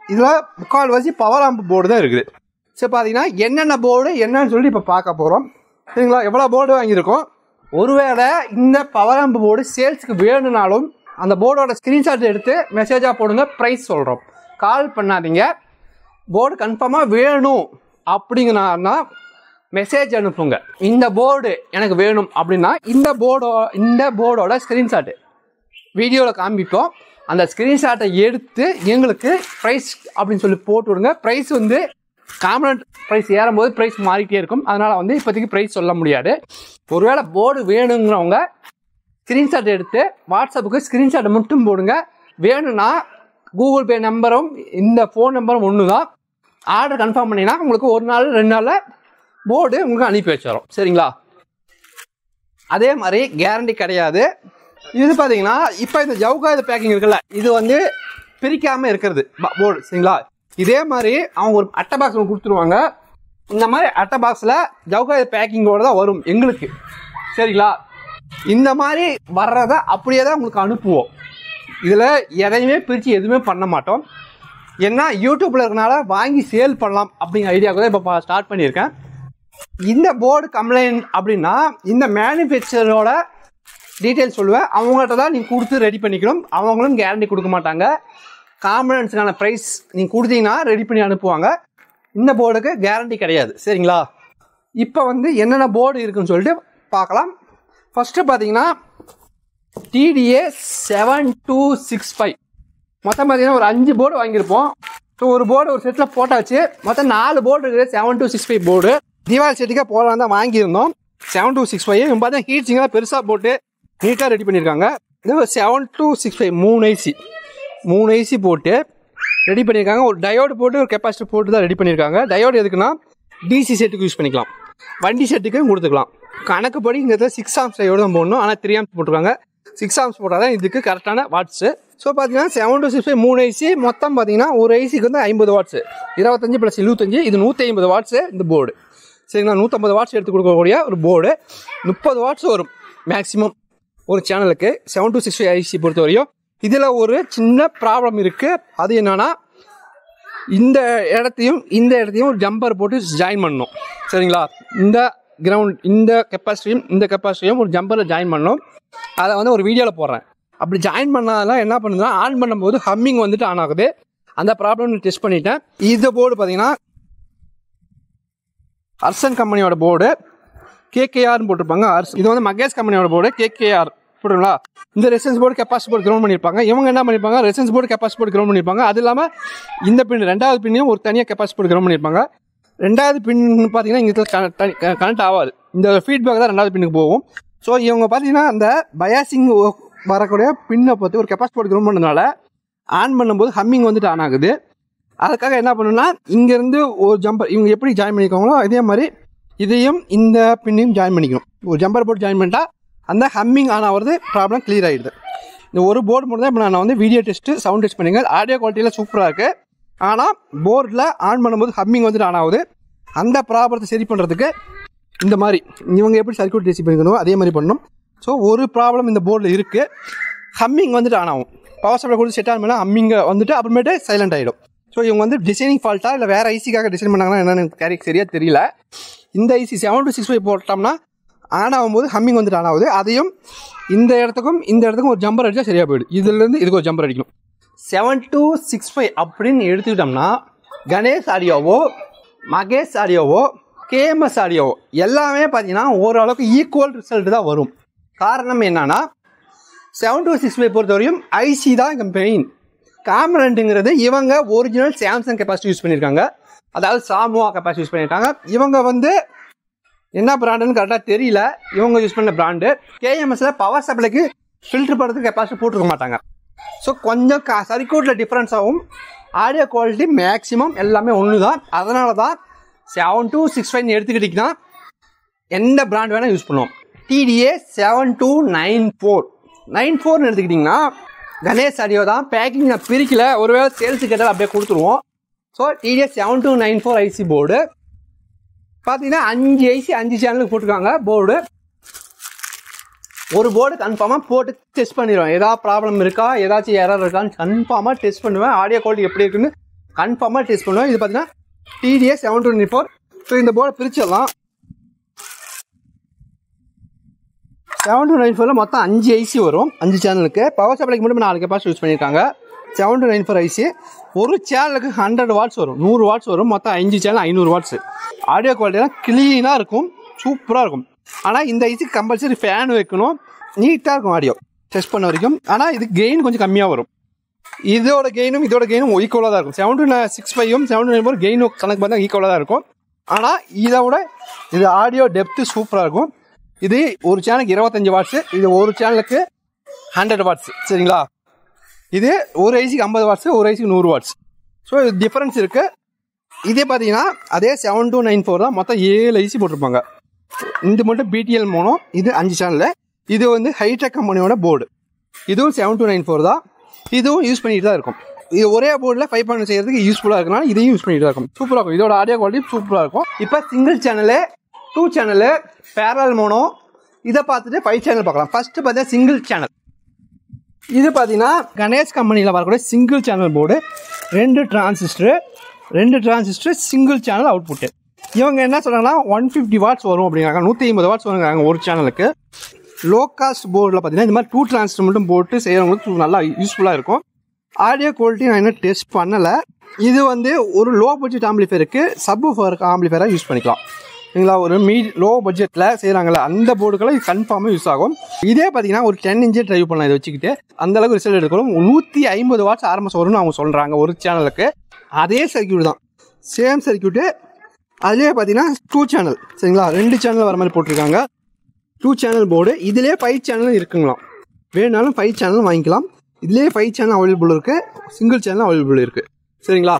இதில் முக்கால்வாசி பவர் ஆம்ப் போர்டு தான் இருக்குது சரி பார்த்தீங்கன்னா என்னென்ன போர்டு என்னன்னு சொல்லி இப்போ பார்க்க போகிறோம் சரிங்களா எவ்வளோ போர்டு வாங்கியிருக்கோம் ஒருவேளை இந்த பவர் ஆம்ப் போர்டு சேல்ஸுக்கு வேணும்னாலும் அந்த போர்டோட ஸ்க்ரீன்ஷாட் எடுத்து மெசேஜாக போடுங்க ப்ரைஸ் சொல்கிறோம் கால் பண்ணாதீங்க போர்டு கன்ஃபார்மாக வேணும் அப்படிங்கன்னா மெசேஜ் அனுப்புங்க இந்த போர்டு எனக்கு வேணும் அப்படின்னா இந்த போர்டோ இந்த போர்டோட ஸ்க்ரீன்ஷாட்டு வீடியோவில் காமிப்போம் அந்த ஸ்க்ரீன்ஷாட்டை எடுத்து எங்களுக்கு ப்ரைஸ் அப்படின்னு சொல்லி போட்டு விடுங்க ப்ரைஸ் வந்து காமன் ப்ரைஸ் ஏறும்போது ப்ரைஸ் மாறிட்டே இருக்கும் அதனால் வந்து இப்போதைக்கு ப்ரைஸ் சொல்ல முடியாது ஒருவேளை போர்டு வேணுங்கிறவங்க ஸ்க்ரீன்ஷாட் எடுத்து வாட்ஸ்அப்புக்கு ஸ்க்ரீன்ஷாட்டை மட்டும் போடுங்க வேணும்னா கூகுள் பே நம்பரும் இந்த ஃபோன் நம்பரும் ஒன்று தான் ஆர்டர் கன்ஃபார்ம் பண்ணிங்கன்னா உங்களுக்கு ஒரு நாள் ரெண்டு நாளில் போர்டு உங்களுக்கு அனுப்பி வச்சிடும் சரிங்களா அதே மாதிரி கேரண்டி கிடையாது இது பார்த்தீங்கன்னா இப்போ இந்த ஜவுகாது பேக்கிங் இருக்குல்ல இது வந்து பிரிக்காமல் இருக்கிறது போர்டு சரிங்களா இதே மாதிரி அவங்க ஒரு அட்டை பாக்ஸ் ஒன்று கொடுத்துருவாங்க இந்த மாதிரி அட்டை பாக்ஸில் ஜவுகாது பேக்கிங்கோட தான் வரும் எங்களுக்கு சரிங்களா இந்த மாதிரி வர்றதை அப்படியே தான் உங்களுக்கு அனுப்புவோம் இதில் எதையுமே பிரித்து எதுவுமே பண்ண மாட்டோம் ஏன்னா யூடியூப்பில் இருக்கனால வாங்கி சேல் பண்ணலாம் அப்படிங்கிற ஐடியாவுக்கு தான் இப்போ ஸ்டார்ட் பண்ணியிருக்கேன் இந்த போர்டு கம்ப்ளைண்ட் அப்படின்னா இந்த மேனுஃபேக்சரோட டீட்டெயில் சொல்லுவேன் அவங்கள்ட்ட தான் நீங்கள் கொடுத்து ரெடி பண்ணிக்கணும் அவங்களும் கேரண்டி கொடுக்க மாட்டாங்க காம்பனன்ஸுக்கான ப்ரைஸ் நீங்கள் கொடுத்தீங்கன்னா ரெடி பண்ணி அனுப்புவாங்க இந்த போர்டுக்கு கேரண்டி கிடையாது சரிங்களா இப்போ வந்து என்னென்ன போர்டு இருக்குன்னு சொல்லிட்டு பார்க்கலாம் ஃபஸ்ட்டு பார்த்தீங்கன்னா TDA seven two six five மொத்தம் பார்த்தீங்கன்னா ஒரு அஞ்சு போர்டு வாங்கியிருப்போம் ஸோ ஒரு போர்டு ஒரு செட்டில் போட்டாச்சு மொத்தம் நாலு போர்டு இருக்குது seven two six five board Deepavali செட்டுக்காக போடலாம் தான் வாங்கியிருந்தோம் செவன் டூ சிக்ஸ் ஃபைவ் இப்போ பார்த்தா ஹீட் சிங்கெல்லாம் பெருசாக போட்டு நீட்டாக ரெடி பண்ணியிருக்காங்க இது செவன் டூ சிக்ஸ் ஃபைவ் மூணு ஐசி மூணு ஐசி போட்டு ரெடி பண்ணியிருக்காங்க ஒரு டயோடு போட்டு ஒரு கெப்பாசிட்டி போட்டு தான் ரெடி பண்ணியிருக்காங்க டயோடு எதுக்குன்னா டிசி செட்டுக்கு யூஸ் பண்ணிக்கலாம் வண்டி செட்டுக்கும் கொடுத்துக்கலாம் கணக்குப்படி இங்கே சிக்ஸ் ஆம்ஸ் டயோடு தான் போடணும் ஆனால் த்ரீ ஆம்ஸ் போட்டிருக்காங்க சிக்ஸ் ஆம்ஸ் போட்டால் தான் இதுக்கு கரெக்டான வாட்ஸு ஸோ பார்த்தீங்கன்னா செவன் டூ சிக்ஸ் ஃபைவ் மூணு ஐசி மொத்தம் பார்த்தீங்கன்னா ஒரு ஐசிக்கு வந்து ஐம்பது வாட்ஸு இருபத்தஞ்சு ப்ளஸ் இருபத்தஞ்சு இது நூற்றி ஐம்பது வாட்ஸு இந்த போர்டு சரிங்களா நூற்றம்பது வாட்ஸ் எடுத்து கொடுக்கக்கூடிய ஒரு போர்டு முப்பது வாட்ஸ் வரும் மேக்ஸிமம் ஒரு சேனலுக்கு seven two six five IC பொறுத்த வரையும் இதில் ஒரு சின்ன ப்ராப்ளம் இருக்குது அது என்னன்னா இந்த இடத்தையும் இந்த இடத்தையும் ஒரு ஜம்பர் போட்டு ஜாயின் பண்ணணும் சரிங்களா இந்த கிரவுண்ட் இந்த கெப்பாசிட்டியும் இந்த கெப்பாசிட்டியும் ஒரு ஜம்பரில் ஜாயின் பண்ணணும் அதை வந்து ஒரு வீடியோவில் போடுறேன் அப்படி ஜாயின் பண்ணாதெல்லாம் என்ன பண்ணுதுன்னா ஆன் பண்ணும்போது ஹம்மிங் வந்துட்டு ஆன் ஆகுது அந்த ப்ராப்ளம் டெஸ்ட் பண்ணிட்டேன் இந்த போர்டு பார்த்தீங்கன்னா அர்சன் கம்பெனியோட போர்டு கேகேஆர்னு போட்டிருப்பாங்க அர்ஸ் இது வந்து மகேஷ் கம்பெனியோட போர்டு கேகேஆர் போட்டுங்களா இந்த resistance board capacity board ground பண்ணியிருப்பாங்க இவங்க என்ன பண்ணியிருப்பாங்க resistance board capacity board ground பண்ணியிருப்பாங்க அது இல்லாமல் இந்த பின் ரெண்டாவது பின்னையும் ஒரு தனியாக கெப்பாசிட்டி போர்டு கிரவுண்ட் பண்ணியிருப்பாங்க ரெண்டாவது பின் பார்த்தீங்கன்னா இங்கே கனெக்ட் ஆகாது இந்த ஃபீட்பேக் தான் ரெண்டாவது பின்னுக்கு போகும் ஸோ இவங்க பார்த்தீங்கன்னா அந்த பயாசிங் வரக்கூடிய பின்னை பார்த்து ஒரு கெப்பாசிட்டி போர்டு கிரவுண்ட் பண்ணதுனால ஆன் பண்ணும்போது ஹம்மிங் வந்துட்டு ஆன் ஆகுது அதுக்காக என்ன பண்ணுன்னா இங்கேருந்து ஒரு ஜம்பர் இவங்க எப்படி ஜாயின் பண்ணிக்கோங்களோ அதே மாதிரி இதையும் இந்த பின்னையும் ஜாயின் பண்ணிக்கணும் ஒரு ஜம்பர் போட்டு ஜாயின் பண்ணிட்டா அந்த ஹம்மிங் ஆன் ஆகிறது ப்ராப்ளம் கிளியர் ஆகிடுது இந்த ஒரு போர்டு மட்டும் தான் இப்போ நான் வந்து வீடியோ டெஸ்ட்டு சவுண்ட் டெஸ்ட் பண்ணிங்க ஆடியோ குவாலிட்டியில் சூப்பராக இருக்குது ஆனால் போர்டில் ஆன் பண்ணும்போது ஹம்மிங் வந்துட்டு ஆன் ஆகுது அந்த ப்ராப்ளத்தை சரி பண்ணுறதுக்கு இந்த மாதிரி இவங்க எப்படி சர்க்கியூட் டெஸ்ட் பண்ணிக்கணும் அதே மாதிரி பண்ணணும் ஸோ ஒரு ப்ராப்ளம் இந்த போர்டில் இருக்குது ஹம்மிங் வந்துட்டு ஆன் ஆகும் பவர் சப்ளை கொடுத்து செட் ஆன் பண்ணால் ஹம்மிங்க வந்துட்டு அப்புறமேட்டு சைலண்ட் ஆகிடும் ஸோ இவங்க வந்து டிசைனிங் ஃபால்ட்டா இல்லை வேறு ஐசிக்காக டிசைன் பண்ணாங்கன்னா என்னன்னு எனக்கு கரெக்ட் சரியாக தெரியல இந்த IC seven two six five போட்டோம்னா ஆன் ஆகும்போது ஹம்மிங் வந்துட்டு ஆன் ஆகுது அதையும் இந்த இடத்துக்கும் இந்த இடத்துக்கும் ஒரு ஜம்பர் அடிச்சா சரியாக போயிடும் இதுலேருந்து இதுக்கு ஒரு ஜம்பர் அடிக்கணும் செவன் டூ சிக்ஸ் ஃபைவ் அப்படின்னு எடுத்துக்கிட்டோம்னா கணேஷ் ஆடியோவோ மகேஷ் ஆடியோவோ கேஎம்எஸ் ஆடியோவோ எல்லாமே பார்த்தீங்கன்னா ஓரளவுக்கு ஈக்குவல் ரிசல்ட் தான் வரும் காரணம் என்னன்னா செவன் டூ சிக்ஸ் ஃபைவ் பொறுத்தவரையும் ஐசி தான் இங்கே மெயின் காம்பனண்ட்டுங்கிறது இவங்க ஒரிஜினல் சாம்சங் கெப்பாசிட்டி யூஸ் பண்ணியிருக்காங்க அதாவது சாமுவா கெப்பாசிட்டி யூஸ் பண்ணியிருக்காங்க இவங்க வந்து என்ன பிராண்டுன்னு கரெக்டாக தெரியல இவங்க யூஸ் பண்ண பிராண்டு கேஎம்எஸ்ல பவர் சப்ளைக்கு ஃபில்டர் பண்ணுறதுக்கு கெப்பாசிட்டி போட்டிருக்க மாட்டாங்க ஸோ கொஞ்சம் கா சர்க்கியூட்டில் டிஃப்ரென்ஸ் ஆகும் ஆடியோ குவாலிட்டி மேக்ஸிமம் எல்லாமே ஒன்று தான் அதனால தான் செவன் டூ சிக்ஸ் ஃபைவ் எடுத்துக்கிட்டிங்கன்னா எந்த பிராண்ட் வேணால் யூஸ் பண்ணுவோம் TDA seven two nine four nine ஃபோர்னு எடுத்துக்கிட்டிங்கன்னா கணேஷ் ஆடியோ தான் பேக்கிங் நான் பிரிக்கல ஒருவேளை சேல்ஸு கேட்டால் அப்படியே கொடுத்துருவோம் so TDA seven two nine four IC board பார்த்தீங்கன்னா அஞ்சு ஐசி அஞ்சு சேனலுக்கு போட்டிருக்காங்க போர்டு ஒரு போர்டு கன்ஃபார்மாக போட்டு டெஸ்ட் பண்ணிடுவேன் ஏதாவது ப்ராப்ளம் இருக்கா ஏதாச்சும் எரர் இருக்கான்னு கன்ஃபார்மாக டெஸ்ட் பண்ணுவேன் ஆடியோ குவாலிட்டி எப்படி இருக்குன்னு கன்ஃபார்மாக டெஸ்ட் பண்ணுவோம் இது பார்த்தீங்கன்னா DTS seven twenty four so இந்த போர்டை பிரிச்சிடலாம் செவன் டூ நைன் ஃபோரில் மொத்தம் அஞ்சு ஐசி வரும் அஞ்சு சேனலுக்கு பவர் சப்ளைக்கு மட்டும் நாலு கெப்பாசிட்டி யூஸ் பண்ணியிருக்காங்க seven two nine four IC ஒரு சேனலுக்கு ஹண்ட்ரட் வாட்ஸ் வரும் நூறு வாட்ஸ் வரும் மொத்தம் அஞ்சு சேனல் ஐநூறு வாட்ஸ் ஆடியோ குவாலிட்டிலாம் க்ளீனாக இருக்கும் சூப்பராக இருக்கும் ஆனால் இந்த ஐசிக்கு கம்பல்சரி ஃபேன் வைக்கணும் நீட்டாக இருக்கும் ஆடியோ டெஸ்ட் பண்ண வரைக்கும் ஆனால் இது கெயின் கொஞ்சம் கம்மியாக வரும் இதோட கெயினும் இதோட கெயினும் ஈக்குவலாக தான் இருக்கும் செவன் டூ சிக்ஸ் ஃபைவும் செவன் டூ நைன் ஃபோர் கெயினும் கணக்கு பார்த்தா ஈக்குவலாக தான் இருக்கும் ஆனால் இதை விட இது ஆடியோ டெப்த்து சூப்பராக இருக்கும் இது ஒரு சேனலுக்கு இருபத்தஞ்சு வாட்ஸு இது ஒரு சேனலுக்கு ஹண்ட்ரட் வாட்ஸ் சரிங்களா இது ஒரு ஐசிக்கு ஐம்பது வாட்ஸு ஒரு ஐசிக்கு நூறு வாட்ஸ் ஸோ இது டிஃப்ரென்ஸ் இருக்குது இதே பார்த்தீங்கன்னா அதே செவன் டூ நைன் ஃபோர் தான் மொத்தம் ஏழு ஐசி போட்டிருப்பாங்க இது மட்டும் பிடிஎல் மோனோ இது அஞ்சு சேனலு இது வந்து ஹைடெக் கம்பெனியோட போர்டு இதுவும் செவன் டூ நைன் ஃபோர் தான் இதுவும் யூஸ் பண்ணிட்டு தான் இருக்கும் இது ஒரே போர்டில் ஃபைவ் பாயிண்ட் செய்யறதுக்கு யூஸ்ஃபுல்லாக இருக்கனால இதையும் யூஸ் பண்ணிட்டு தான் இருக்கும் சூப்பராக இருக்கும் இதோட ஆடியோ குவாலிட்டி சூப்பராக இருக்கும் இப்போ single channel two channel parallel mono இதை பார்த்துட்டு ஃபைவ் சேனல் பார்க்கலாம் ஃபர்ஸ்ட் பார்த்தீங்கன்னா சிங்கிள் சேனல் இது பார்த்தீங்கன்னா கணேஷ் கம்பெனியில் வரக்கூடிய சிங்கிள் சேனல் போர்டு ரெண்டு டிரான்சிஸ்டர் ரெண்டு டிரான்சிஸ்டர் சிங்கிள் சேனல் அவுட்புட்டு இவங்க என்ன சொல்கிறாங்கன்னா ஒன் ஃபிஃப்டி வாட்ஸ் வரும் அப்படிங்கிறாங்க நூற்றி ஐம்பது வாட்ஸ் வருங்கிறாங்க ஒரு சேனலுக்கு லோ காஸ்ட் போர்டில் பார்த்தீங்கன்னா இந்த மாதிரி டூ டிரான்சிஸ்டர் மட்டும் போட்டு செய்கிறவங்களுக்கு நல்லா யூஸ்ஃபுல்லாக இருக்கும் ஆடியோ குவாலிட்டி நான் இன்னும் டெஸ்ட் பண்ணலை இது வந்து ஒரு லோ பட்ஜெட் ஆம்பிளிஃபயருக்கு சப் ஆம்பிளிஃபயராக யூஸ் பண்ணிக்கலாம் சரிங்களா ஒரு மீ லோ பட்ஜெட்டில் செய்கிறாங்கல்ல அந்த போர்டுக்கெல்லாம் இது கன்ஃபார்மாக யூஸ் ஆகும் இதே பார்த்தீங்கன்னா ஒரு டென் இன்ச்சு ட்ரைவ் பண்ணலாம் இதை வச்சுக்கிட்டு அந்த அளவுக்கு ரிசல்ட் எடுக்கணும் நூற்றி ஐம்பது வாட்ஸ் ஆரம்பம் வரும்னு அவங்க சொல்கிறாங்க ஒரு சேனலுக்கு அதே சர்க்கியூட் தான் சேம் சர்க்கியூட்டு அதுலேயே பார்த்தீங்கன்னா டூ சேனல் சரிங்களா ரெண்டு சேனல் வர மாதிரி போட்டிருக்காங்க டூ சேனல் போர்டு இதுலேயே ஃபைவ் சேனலும் இருக்குங்களாம் வேணாலும் ஃபைவ் சேனலும் வாங்கிக்கலாம் இதுலேயே ஃபைவ் சேனல் அவைலபிள் இருக்குது சிங்கிள் சேனல் அவைலபிள் இருக்குது சரிங்களா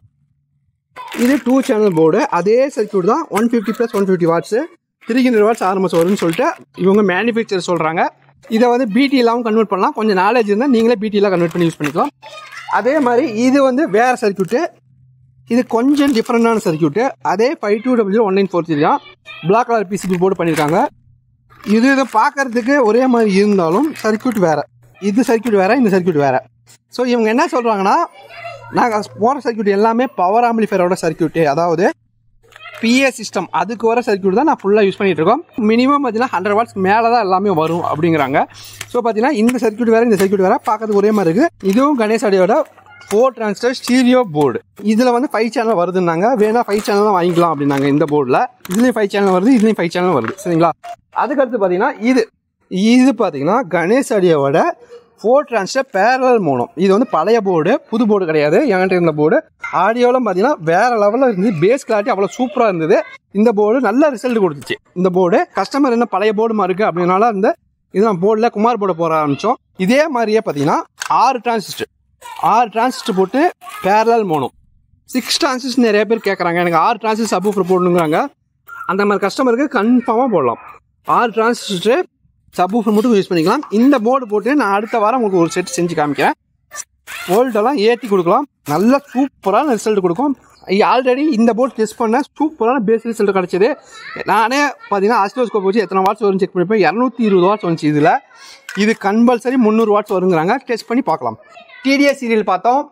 இது டூ சேனல் போர்டு அதே சர்க்கியூட் தான் one fifty plus one fifty watts three hundred watts ஆரம்பிச்சு வரும்னு சொல்லிட்டு இவங்க மேனுஃபேக்சர் சொல்கிறாங்க இதை வந்து பிடி இல்லாமல் கன்வெர்ட் பண்ணலாம் கொஞ்சம் நாலேஜ் இருந்தால் நீங்களே பிடிலாம் கன்வெர்ட் பண்ணி யூஸ் பண்ணிக்கலாம் அதே மாதிரி இது வந்து வேறு சர்க்கியூட்டு இது கொஞ்சம் டிஃப்ரெண்டான சர்க்கியூட்டு அதே five two W one nine four three தான் பிளாக் கலர் பிசிபி போர்டு பண்ணியிருக்காங்க இது இதை பார்க்கறதுக்கு ஒரே மாதிரி இருந்தாலும் சர்க்கியூட் வேறு இது சர்க்கியூட் வேறு இந்த சர்க்கியூட் வேறு ஸோ இவங்க என்ன சொல்கிறாங்கன்னா நாங்கள் போகிற சர்க்கியூட் எல்லாமே பவர் ஆம்பிளிஃபயரோட சர்க்கியூட்டு அதாவது பிஏ சிஸ்டம் அதுக்கு வர சர்க்கியூட் தான் நான் ஃபுல்லாக யூஸ் பண்ணிட்டு இருக்கோம் மினிமம் பார்த்தீங்கன்னா ஹண்ட்ரட் வாட்ஸ் மேலே தான் எல்லாமே வரும் அப்படிங்கிறாங்க ஸோ பார்த்தீங்கன்னா இந்த சர்க்கியூட் வேறு இந்த சர்க்கியூட் வேறு பார்க்கறதுக்கு ஒரே மாதிரி இருக்குது இதுவும் கணேஷ் அடியோட ஃபோர் டிரான்ஸ்டர் ஸ்டீரியோ போர்டு இதில் வந்து ஃபைவ் சேனல் வருதுன்னாங்க வேணா ஃபைவ் சேனல் தான் வாங்கிக்கலாம் அப்படின்னாங்க இந்த போர்டில் இதுலேயும் ஃபைவ் சேனல் வருது இதுலேயும் ஃபைவ் சேனல் வருது சரிங்களா அதுக்கடுத்து பார்த்தீங்கன்னா இது இது பார்த்தீங்கன்னா கணேஷ் அடியோட ஃபோர் டிரான்ஸ்டர் பேரல் மோனோ இது வந்து பழைய போர்டு புது போர்டு கிடையாது என்கிட்ட இருந்த போர்டு ஆடியோலாம் பார்த்தீங்கன்னா வேற லெவலில் இருந்தது பேஸ் கிளாரிட்டி அவ்வளோ சூப்பராக இருந்தது இந்த போர்டு நல்ல ரிசல்ட் கொடுத்துச்சு இந்த போர்டு கஸ்டமர் என்ன பழைய போர்டுமா இருக்குது அப்படின்னால இந்த இது நான் போர்டில் குமார் போர்டு போட ஆரம்பித்தோம் இதே மாதிரியே பார்த்தீங்கன்னா ஆறு டிரான்சிஸ்டர் ஆறு டிரான்சிஸ்டர் போட்டு பேரல் மோனோ சிக்ஸ் டிரான்சிஸ்டர் நிறைய பேர் கேட்குறாங்க எனக்கு ஆறு டிரான்சிஸ்டர் சப்வூஃபர் போடணுங்கிறாங்க அந்த மாதிரி கஸ்டமருக்கு கன்ஃபார்மாக போடலாம் ஆறு டிரான்சிஸ்டர் சப்வூஃபர் மட்டும் யூஸ் பண்ணிக்கலாம் இந்த போர்டு போட்டு நான் அடுத்த வாரம் உங்களுக்கு ஒரு செட் செஞ்சு காமிக்கிறேன் வோல்ட்டெல்லாம் ஏற்றி கொடுக்கலாம் நல்ல சூப்பரான ரிசல்ட் கொடுக்கும் ஆல்ரெடி இந்த போர்டு டெஸ்ட் பண்ணேன் சூப்பரான பேஸ் ரிசல்ட் கிடச்சிது நானே பார்த்தீங்கன்னா ஆஸ்ட்ரோஸ்கோப் வச்சு எத்தனை வாட்ஸ் வரும் செக் பண்ணிப்பேன் இரநூத்தி இருபது வாட்ஸ் வந்துச்சு இதில் இது கம்பல்சரி முந்நூறு வாட்ஸ் வருங்கிறாங்க டெஸ்ட் பண்ணி பார்க்கலாம் டிடிஎஸ் சீரியல் பார்த்தோம்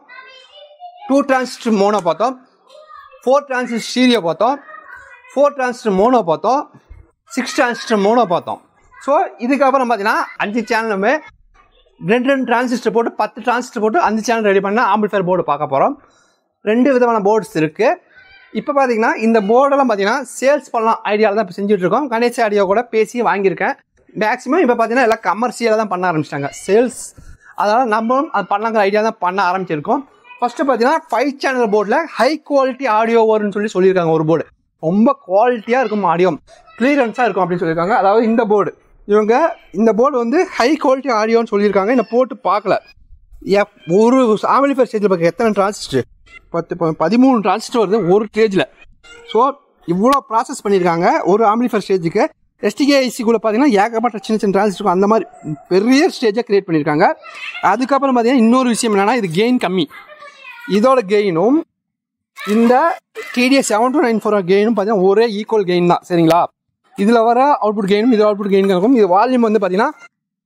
டூ டிரான்சிஸ்டர் மோனோ பார்த்தோம் ஃபோர் டிரான்சிஸ்டர் ஸ்டீரியோ பார்த்தோம் ஃபோர் டிரான்சிஸ்டர் மோனோ பார்த்தோம் சிக்ஸ் டிரான்சிஸ்டர் மோனோ பார்த்தோம் ஸோ இதுக்கப்புறம் பார்த்தீங்கன்னா அஞ்சு சேனலுமே ரெண்டு ரெண்டு டிரான்சிஸ்டர் போட்டு பத்து டிரான்சிஸ்டர் போட்டு அஞ்சு சேனல் ரெடி பண்ண ஆம்பிள்ஃபயர் போர்டு பார்க்க போகிறோம் ரெண்டு விதமான போர்ட்ஸ் இருக்குது இப்போ பார்த்தீங்கன்னா இந்த போர்டெல்லாம் பார்த்தீங்கன்னா சேல்ஸ் பண்ணலாம் ஐடியாவில் தான் இப்போ செஞ்சுட்டு இருக்கோம் கணேஷ் ஐடியா கூட பேசி வாங்கியிருக்கேன் மேக்ஸிமம் இப்போ பார்த்தீங்கன்னா எல்லாம் கமர்ஷியலாக தான் பண்ண ஆரம்பிச்சிட்டாங்க சேல்ஸ் அதனால் நம்மளும் அது பண்ணலாங்கிற ஐடியா தான் பண்ண ஆரம்பிச்சிருக்கோம் ஃபஸ்ட்டு பார்த்தீங்கன்னா ஃபைவ் சேனல் போர்டில் ஹை குவாலிட்டி ஆடியோ வரும்னு சொல்லி சொல்லியிருக்காங்க ஒரு போர்டு ரொம்ப குவாலிட்டியாக இருக்கும் ஆடியோ கிளியரன்ஸாக இருக்கும் அப்படின்னு சொல்லியிருக்காங்க அதாவது இந்த போர்டு இவங்க இந்த போர்டு வந்து ஹை குவாலிட்டி ஆடியோன்னு சொல்லியிருக்காங்க இந்த போட்டு பார்க்கல எப் ஒரு ஆம்பிளிஃபயர் ஸ்டேஜில் பார்க்க எத்தனை டிரான்சிஸ்டர் பத்து ப- பதிமூணு டிரான்சிஸ்டர் வருது ஒரு ஸ்டேஜில் ஸோ இவ்வளோ ப்ராசஸ் பண்ணியிருக்காங்க ஒரு ஆம்பிளிஃபயர் ஸ்டேஜுக்கு எஸ்டிகே ஐசிக்குள்ளே பார்த்தீங்கன்னா ஏகப்பட்ட சின்ன சின்ன டிரான்சிஸ்டர் அந்த மாதிரி பெரிய ஸ்டேஜை கிரியேட் பண்ணியிருக்காங்க அதுக்கப்புறம் பார்த்தீங்கன்னா இன்னொரு விஷயம் என்னன்னா இது கெயின் கம்மி இதோட கெயினும் இந்த DTS seven two nine four கெயினும் பார்த்தீங்கன்னா ஒரே ஈக்குவல் கெயின் தான் சரிங்களா இதில் வர அவுட்புட் கெயினும் இது அவுட்புட் கெயின் இருக்கும் இது வால்யூம் வந்து பார்த்தீங்கன்னா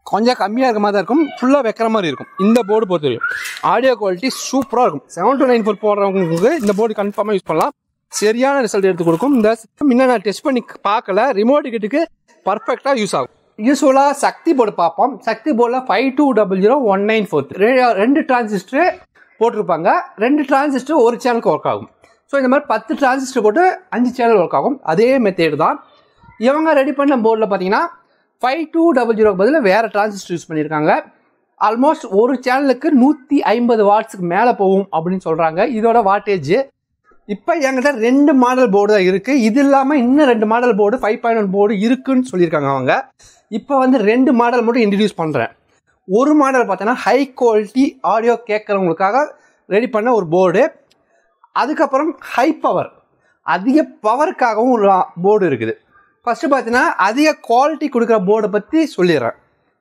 கொஞ்சம் கம்மியாக இருக்க மாதிரி தான் இருக்கும் ஃபுல்லாக வைக்கிற மாதிரி இருக்கும் இந்த போர்டு பொறுத்த வரைக்கும் ஆடியோ குவாலிட்டி சூப்பராக இருக்கும் செவன் டூ நைன் ஃபோர் போடுறவங்களுக்கு இந்த போர்டு கன்ஃபார்மாக யூஸ் பண்ணலாம் சரியான ரிசல்ட் எடுத்து கொடுக்கும் இந்த system இன்னும் நான் டெஸ்ட் பண்ணி பார்க்கல ரிமோட் கிட்டுக்கு பர்ஃபெக்டாக யூஸ் ஆகும் யூஸ்வலாக சக்தி போர்டு பார்ப்போம் சக்தி போர்டில் five two double zero one nine four ரெண்டு டிரான்சிஸ்டர் போட்டிருப்பாங்க ரெண்டு டிரான்சிஸ்டர் ஒரு சேனலுக்கு ஒர்க் ஆகும் ஸோ இந்த மாதிரி பத்து டிரான்சிஸ்டர் போட்டு அஞ்சு சேனல் ஒர்க் ஆகும் அதே மெத்தேடு தான் இவங்க ரெடி பண்ண போர்டில் பார்த்தீங்கன்னா ஃபைவ் டூ டபுள் ஜீரோக்கு பதில் வேறு டிரான்சிஸ்டர் யூஸ் பண்ணியிருக்காங்க ஆல்மோஸ்ட் ஒரு சேனலுக்கு நூற்றி ஐம்பது வாட்ஸுக்கு மேலே போகும் அப்படின்னு சொல்கிறாங்க இதோட வாட்டேஜ் இப்போ என்கிட்ட ரெண்டு மாடல் போர்டு தான் இருக்குது இது இல்லாமல் இன்னும் ரெண்டு model board five point one board இருக்குன்னு சொல்லியிருக்காங்க அவங்க இப்போ வந்து ரெண்டு மாடல் மட்டும் இன்ட்ரடியூஸ் பண்ணுறேன் ஒரு மாடல் பார்த்தோன்னா ஹை குவாலிட்டி ஆடியோ கேட்குறவங்களுக்காக ரெடி பண்ண ஒரு போர்டு அதுக்கப்புறம் ஹை பவர் அதிக பவருக்காகவும் ஒரு போர்டு இருக்குது ஃபஸ்ட்டு பார்த்தீங்கன்னா அதிக குவாலிட்டி கொடுக்குற போர்டை பற்றி சொல்லிடுறேன்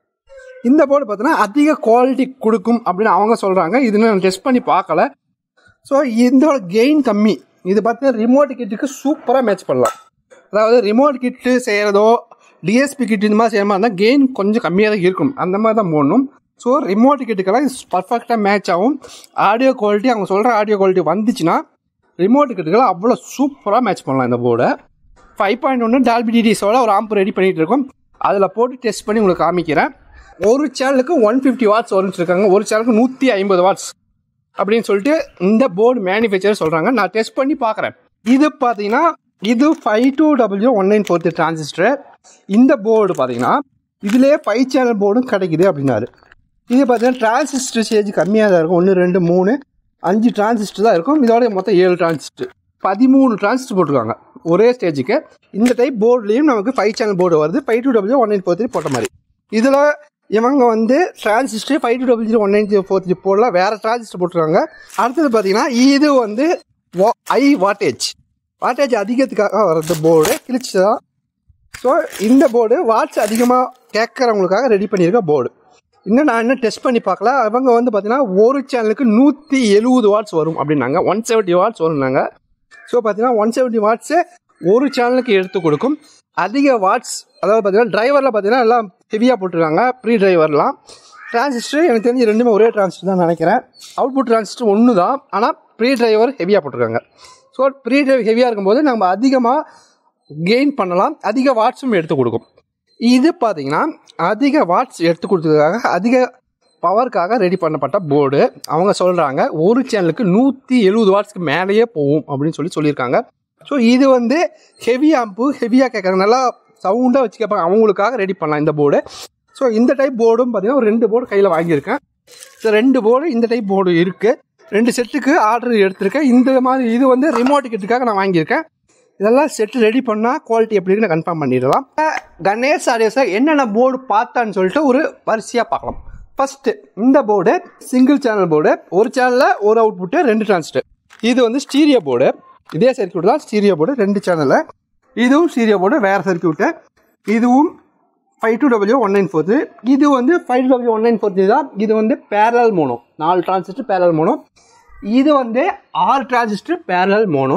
இந்த போர்டு பார்த்தீங்கன்னா அதிக குவாலிட்டி கொடுக்கும் அப்படின்னு அவங்க சொல்கிறாங்க இது நான் டெஸ்ட் பண்ணி பார்க்கல ஸோ இதோட கெயின் கம்மி இது பார்த்தீங்கன்னா ரிமோட் கிட்டுக்கு சூப்பராக மேட்ச் பண்ணலாம் அதாவது ரிமோட் கிட்டு செய்கிறதோ டிஎஸ்பி கிட் இந்த மாதிரி செய்கிற மாதிரி இருந்தால் கெயின் கொஞ்சம் கம்மியாக தான் இருக்கும் அந்த மாதிரி தான் போடணும் ஸோ ரிமோட் கிட்டுக்கெல்லாம் பர்ஃபெக்டாக மேட்ச் ஆகும் ஆடியோ குவாலிட்டி அவங்க சொல்கிற ஆடியோ குவாலிட்டி வந்துச்சுன்னா ரிமோட் கிட்டுக்கெல்லாம் அவ்வளோ சூப்பராக மேட்ச் பண்ணலாம் இந்த போர்டை ஃபைவ் பாயிண்ட் ஒன்று டால்பி டிடிஸோட ஒரு ஆம்ப் ரெடி பண்ணிகிட்டு இருக்கோம் அதில் போட்டு டெஸ்ட் பண்ணி உங்களுக்கு காமிக்கிறேன் ஒரு சேனலுக்கு ஒன் ஃபிஃப்டி வாட்ஸ் வரும்னு இருக்காங்க ஒரு சேனலுக்கு நூற்றி ஐம்பது வாட்ஸ் அப்படின்னு சொல்லிட்டு இந்த போர்டு மேனுஃபேக்சர் சொல்கிறாங்க நான் டெஸ்ட் பண்ணி பார்க்குறேன் இது பார்த்தீங்கன்னா இது five two W one nine four three transistor இந்த போர்டு பார்த்தீங்கன்னா இதுலேயே ஃபைவ் சேனல் போர்டும் கிடைக்குது அப்படின்னாரு இது பார்த்தீங்கன்னா டிரான்சிஸ்டர் ஸ்டேஜ் கம்மியாக தான் இருக்கும் ஒன்று ரெண்டு மூணு அஞ்சு டிரான்சிஸ்டர் தான் இருக்கும் இதோட மொத்தம் ஏழு டிரான்சிஸ்டர் பதிமூணு டிரான்சிஸ்டர் போட்டிருக்காங்க ஒரே ஸ்டேஜுக்கு இந்த டைப் போர்ட்லேயும் நமக்கு ஃபைவ் சேனல் போர்டு வருது five two W one nine four three போட்ட மாதிரி இதில் இவங்க வந்து transistor five two double zero one nine zero four three போடல வேறு டிரான்சிஸ்டர் போட்டிருக்காங்க அடுத்தது பார்த்தீங்கன்னா இது வந்து ஐ வாட்டேஜ் வாட்டேஜ் அதிகத்துக்காக வர்றது போர்டு கிழிச்சு தான் ஸோ இந்த போர்டு வாட்ஸ் அதிகமாக கேட்குறவங்களுக்காக ரெடி பண்ணியிருக்க போர்டு இன்னும் நான் இன்னும் டெஸ்ட் பண்ணி பார்க்கல அவங்க வந்து பார்த்தீங்கன்னா ஒரு சேனலுக்கு நூற்றி எழுபது வாட்ஸ் வரும் அப்படின்னாங்க ஒன் செவன்ட்டி வாட்ஸ் வரும்னாங்க ஸோ பார்த்தீங்கன்னா ஒன் செவன்ட்டி வாட்ஸு ஒரு சேனலுக்கு எடுத்து கொடுக்கும் அதிக வாட்ஸ் அதாவது பார்த்தீங்கன்னா டிரைவரில் பார்த்தீங்கன்னா எல்லாம் ஹெவியாக போட்டிருக்காங்க ப்ரீ டிரைவர்லாம் டிரான்சிஸ்டர் எனக்கு தெரிஞ்சு ரெண்டுமே ஒரே டிரான்சிஸ்டர் தான் நினைக்கிறேன் அவுட்புட் டிரான்சிஸ்டர் ஒன்று தான் ஆனால் ப்ரீ டிரைவர் ஹெவியாக போட்டிருக்காங்க ஸோ ப்ரீ டிரைவர் ஹெவியாக இருக்கும்போது நம்ம அதிகமாக கெயின் பண்ணலாம் அதிக வாட்ஸும் எடுத்து கொடுக்கும் இது பார்த்தீங்கன்னா அதிக வாட்ஸ் எடுத்து கொடுத்ததுக்காக அதிக பவருக்காக ரெடி பண்ணப்பட்ட போர்டு அவங்க சொல்கிறாங்க ஒரு சேனலுக்கு நூற்றி எழுபது வாட்ஸ்க்கு மேலேயே போகும் அப்படின்னு சொல்லி சொல்லியிருக்காங்க ஸோ இது வந்து ஹெவி ஆம்பு ஹெவியாக கேட்குறாங்க நல்லா சவுண்டாக வச்சு கேட்பாங்க அவங்களுக்காக ரெடி பண்ணலாம் இந்த போர்டு ஸோ இந்த டைப் போர்டும் பார்த்தீங்கன்னா ஒரு ரெண்டு போர்டு கையில் வாங்கியிருக்கேன் ஸோ ரெண்டு போர்டு இந்த டைப் போர்டு இருக்குது ரெண்டு செட்டுக்கு ஆர்டர் எடுத்திருக்கேன் இந்த மாதிரி இது வந்து ரிமோட் கிட்டுக்காக நான் வாங்கியிருக்கேன் இதெல்லாம் செட்டு ரெடி பண்ணால் குவாலிட்டி எப்படி இருக்குன்னு கன்ஃபார்ம் பண்ணிடலாம் கணேஷ் ஆடியோஸை என்னென்ன போர்டு பார்த்தான்னு சொல்லிட்டு ஒரு வரிசையாக பார்க்கலாம் ஃபஸ்ட்டு இந்த போர்டு சிங்கிள் சேனல் போர்டு ஒரு சேனலில் ஒரு அவுட்புட்டு ரெண்டு டிரான்ஸ்டர் இது வந்து ஸ்டீரியோ போர்டு இதே சர்க்கியூட் தான் ஸ்டீரியோ போர்டு ரெண்டு சேனலில் இதுவும் ஸ்டீரியோ போர்டு வேறு சர்க்கியூட்டு இதுவும் five two W one nine four three இது வந்து five two W one nine four three தான் இது வந்து பேரல் மோனோ நாலு டிரான்சிஸ்டர் பேரல் மோனோ இது வந்து ஆறு டிரான்சிஸ்டர் பேரல் மோனோ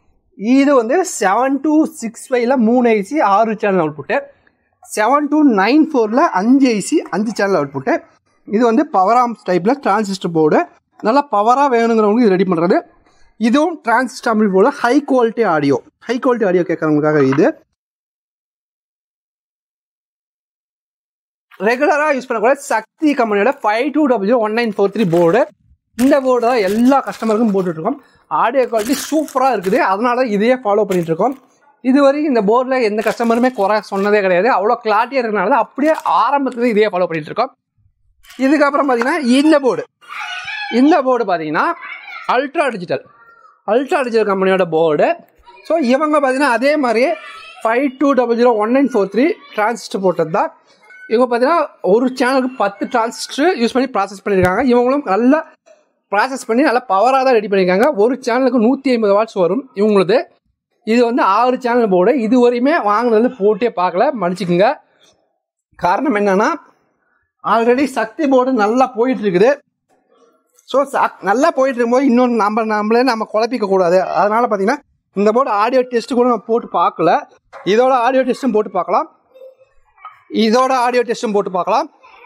இது வந்து செவன் டூ சிக்ஸ் ஃபைவ்ல மூணு ஐசி ஆறு channel output seven two nine ஃபோரில் அஞ்சு ஐசி அஞ்சு சேனல் அவுட்புட்டு இது வந்து பவர் ஆம்ஸ் டைப்பில் டிரான்சிஸ்டர் போர்டு நல்லா பவராக வேணுங்கிறவங்களுக்கு இது ரெடி பண்ணுறது இதுவும் டிரான்சிஸ்டர் அமில் board high quality audio high quality audio கேட்குறவங்களுக்காக இது ரெகுலராக யூஸ் பண்ணக்கூடிய சக்தி கம்பெனியோட five two W one nine four three board இந்த போர்டு தான் எல்லா கஸ்டமருக்கும் போட்டுட்ருக்கோம் ஆடியோ குவாலிட்டி சூப்பராக இருக்குது அதனால தான் இதையே ஃபாலோ பண்ணிட்டு இருக்கோம் இது வரைக்கும் இந்த போர்டில் எந்த கஸ்டமருமே குறை சொன்னதே கிடையாது அவ்வளோ கிளாரிட்டியாக இருக்கிறனால தான் அப்படியே ஆரம்பத்துல இதையே ஃபாலோ பண்ணிட்டு இருக்கோம் இதுக்கப்புறம் பார்த்தீங்கன்னா இந்த போர்டு இந்த போர்டு பார்த்தீங்கன்னா அல்ட்ரா டிஜிட்டல் அல்ட்ரா டிஜிட்டல் கம்பெனியோட போர்டு ஸோ இவங்க பார்த்தீங்கன்னா அதே மாதிரியே five two double zero one nine four three transistor போட்டது தான் இவங்க பார்த்தீங்கன்னா ஒரு சேனலுக்கு பத்து டிரான்சிஸ்டர் யூஸ் பண்ணி ப்ராசஸ் பண்ணியிருக்காங்க இவங்களும் நல்லா ப்ராசஸ் பண்ணி நல்லா பவராக தான் ரெடி பண்ணியிருக்காங்க ஒரு சேனலுக்கு நூற்றி ஐம்பது வாட்ஸ் வரும் இவங்களுது இது வந்து ஆறு சேனல் போர்டு இது வரையுமே வாங்கினது போட்டே பார்க்கல மன்னிச்சுக்குங்க காரணம் என்னன்னா ஆல்ரெடி சக்தி போர்டு நல்லா போயிட்டு இருக்குது ஸோ நல்லா போயிட்டு இருக்கும்போது இன்னொன்று நம்ம நம்மளே நம்ம குழப்பிக்க கூடாது அதனால பார்த்தீங்கன்னா இந்த போர்டு ஆடியோ டெஸ்ட் கூட நம்ம போட்டு பார்க்கல இதோட ஆடியோ டெஸ்ட்டும் போட்டு பார்க்கலாம் இதோட ஆடியோ டெஸ்ட்டும் போட்டு பார்க்கலாம்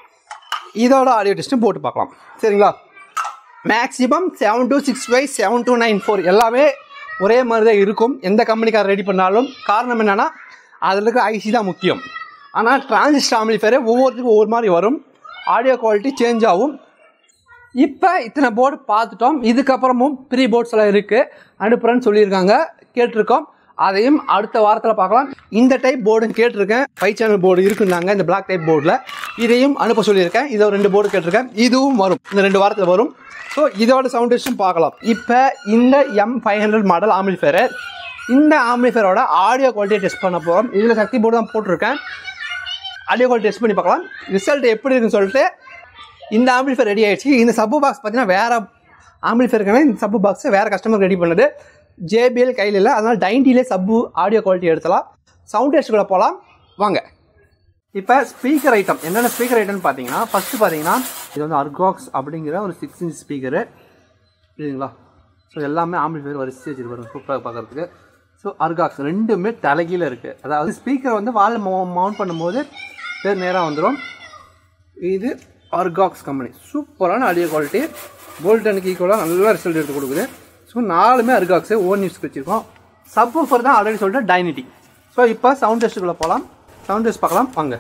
இதோட ஆடியோ டெஸ்ட்டும் போட்டு பார்க்கலாம் சரிங்களா maximum seven two six five seven two nine four எல்லாமே ஒரே மாதிரி தான் இருக்கும் எந்த கம்பெனிக்கார ரெடி பண்ணாலும் காரணம் என்னென்னா அதில் இருக்க ஐசி தான் முக்கியம் ஆனால் டிரான்சிஸ்டர் ஆம்பிளிஃபயரே ஒவ்வொருத்துக்கும் ஒவ்வொரு மாதிரி வரும் ஆடியோ குவாலிட்டி சேஞ்ச் ஆகும் இப்போ இத்தனை போர்டு பார்த்துட்டோம் இதுக்கப்புறமும் ப்ரீ போர்ட்ஸ் எல்லாம் இருக்குது அனுப்புகிறேன்னு சொல்லியிருக்காங்க கேட்டிருக்கோம் அதையும் அடுத்த வாரத்தில் பார்க்கலாம் இந்த டைப் போர்டுன்னு கேட்டிருக்கேன் ஃபைவ் சேனல் போர்டு இருக்குன்னாங்க இந்த பிளாக் டைப் போர்டில் இதையும் அனுப்ப சொல்லியிருக்கேன் இதை ஒரு ரெண்டு போர்டு கேட்டிருக்கேன் இதுவும் வரும் இந்த ரெண்டு வாரத்தில் வரும் ஸோ இதோட சவுண்ட் டெஸ்ட்டும் பார்க்கலாம் இப்போ இந்த M five hundred model amplifier இந்த ஆம்பிளிஃபயரோட ஆடியோ குவாலிட்டியை டெஸ்ட் பண்ண போகிறோம் இதில் சக்தி போர்டு தான் போட்டிருக்கேன் ஆடியோ குவாலிட்டி டெஸ்ட் பண்ணி பார்க்கலாம் ரிசல்ட் எப்படி இருக்குன்னு சொல்லிட்டு இந்த ஆம்பிளிஃபயர் ரெடி ஆயிடுச்சு இந்த சப்பு பாக்ஸ் பார்த்தீங்கன்னா வேறு ஆம்பிளிஃபயருக்கான இந்த சப்பு பாக்ஸ் வேறு கஸ்டமர் ரெடி பண்ணது ஜேபிஎல் கையில் இல்லை அதனால் டைன்டிலே சப்பு ஆடியோ குவாலிட்டி எடுத்தலாம் சவுண்ட் டெஸ்ட்டுக்குள்ளே போகலாம் வாங்க இப்போ ஸ்பீக்கர் ஐட்டம் என்னென்ன ஸ்பீக்கர் ஐட்டம்னு பார்த்தீங்கன்னா ஃபஸ்ட்டு பார்த்தீங்கன்னா இது வந்து அர்காக்ஸ் அப்படிங்கிற ஒரு சிக்ஸ் இன்ச் ஸ்பீக்கரு சரிங்களா ஸோ எல்லாமே ஆம்பிளிஃபயர் வரிசை வச்சுருப்பாரு சூப்பராக பார்க்குறதுக்கு ஸோ அர்காக்ஸ் ரெண்டுமே தலைகீழ இருக்குது அதாவது ஸ்பீக்கர் வந்து வால் மவுண்ட் பண்ணும்போது பேர் நேராக வந்துடும் இது ஆர்காக்ஸ் கம்பெனி சூப்பரான ஆடியோ குவாலிட்டி போல்டனுக்கு ஈக்குவலாக நல்ல ரிசல்ட் எடுத்து கொடுக்குது ஸோ நாலுமே அர்காக்ஸு ஓன் யூஸ்க்கு வச்சுருக்கோம் சப் தான் ஆல்ரெடி சொல்லிட்டு டைனிட்டி ஸோ இப்போ சவுண்ட் டெஸ்ட்டுக்குள்ளே போகலாம் சவுண்ட் டெஸ்ட் பார்க்கலாம் வாங்க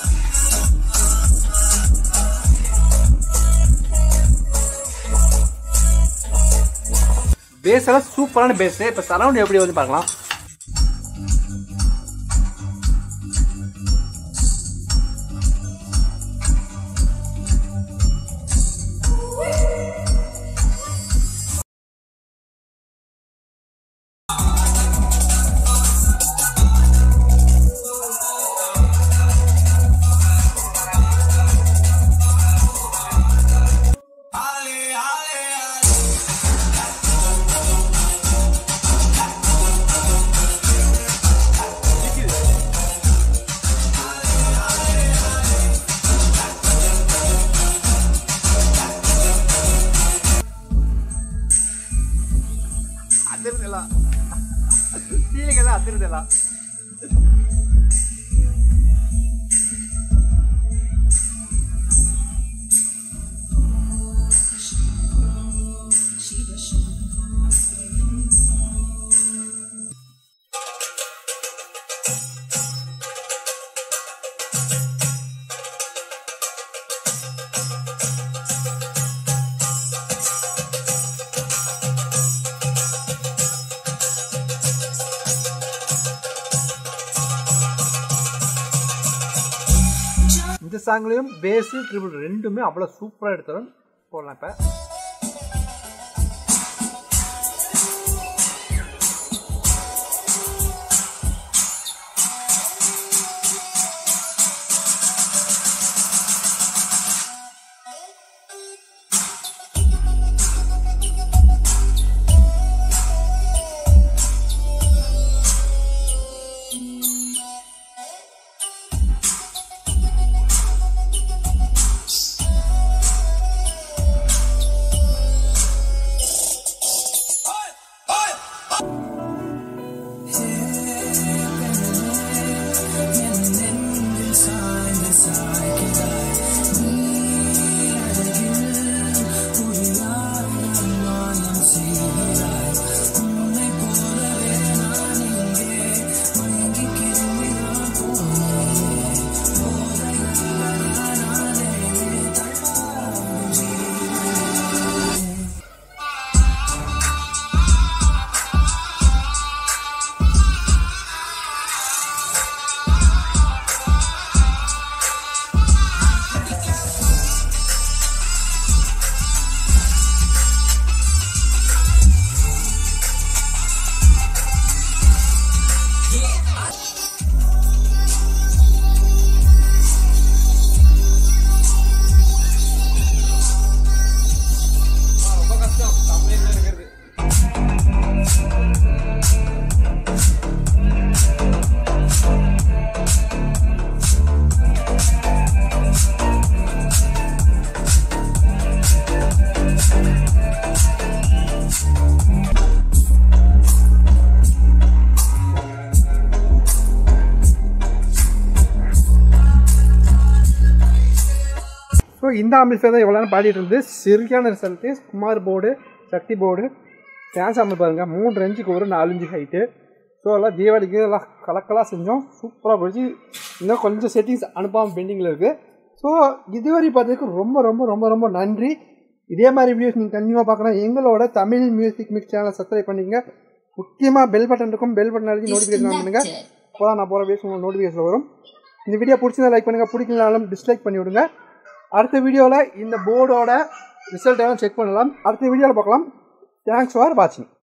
பேஸ் எல்லாம் சூப்பரான பேஸு இப்போ சரௌண்ட் எப்படி வந்து பார்க்கலாம் அதிருதெಲ್ಲ ಫೀಲಿಂಗ್ ಎಲ್ಲ ಹತ್ತಿರದೆಲ್ಲ இந்த சாங்லேயும் பேஸு ட்ரிபிள் ரெண்டுமே அவ்வளோ சூப்பராக எடுத்துரும் போடலாம் இப்போ இந்த ஆம்பிள்ஃபேர் தான் எவ்வளோ பாடிட்டு இருந்து சரியான result Kumar board Shakti board டான்ஸ் ஆம்பிள் பாருங்கள் மூணு ரெஞ்சுக்கு ஒரு நாலு இன்ச்சு ஹைட்டு ஸோ எல்லாம் தீபாவளிக்கு எல்லாம் கலக்கலாக செஞ்சோம் சூப்பராக போயிடுச்சு இன்னும் கொஞ்சம் செட்டிங்ஸ் அனுப்பாமல் பெண்டிங்கில் இருக்குது ஸோ இதுவரை பார்த்ததுக்கு ரொம்ப ரொம்ப ரொம்ப ரொம்ப நன்றி இதே மாதிரி வீடியோஸ் நீங்கள் கண்டிப்பாக பார்க்கலாம் எங்களோட தமிழ் மியூசிக் மிக்ஸ் சேனலை சப்ஸ்கிரைப் பண்ணிக்கங்க முக்கியமாக பெல் பட்டன் இருக்கும் பெல் பட்டன் அடிச்சு நோட்டிஃபிகேஷன் பண்ணுங்கள் அப்போ நான் போகிற வீடியோஸ் உங்களுக்கு நோட்டிஃபிகேஷன் வரும் இந்த வீடியோ பிடிச்சிருந்தா லைக் பண்ணுங்கள் பிடிக்கலனாலும் டிஸ்லைக் பண்ணி விடுங்க அடுத்த வீடியோவில் இந்த போர்டோட ரிசல்ட் எல்லாம் செக் பண்ணலாம் அடுத்த வீடியோவில் பார்க்கலாம் தேங்க்ஸ் ஃபார் வாட்சிங்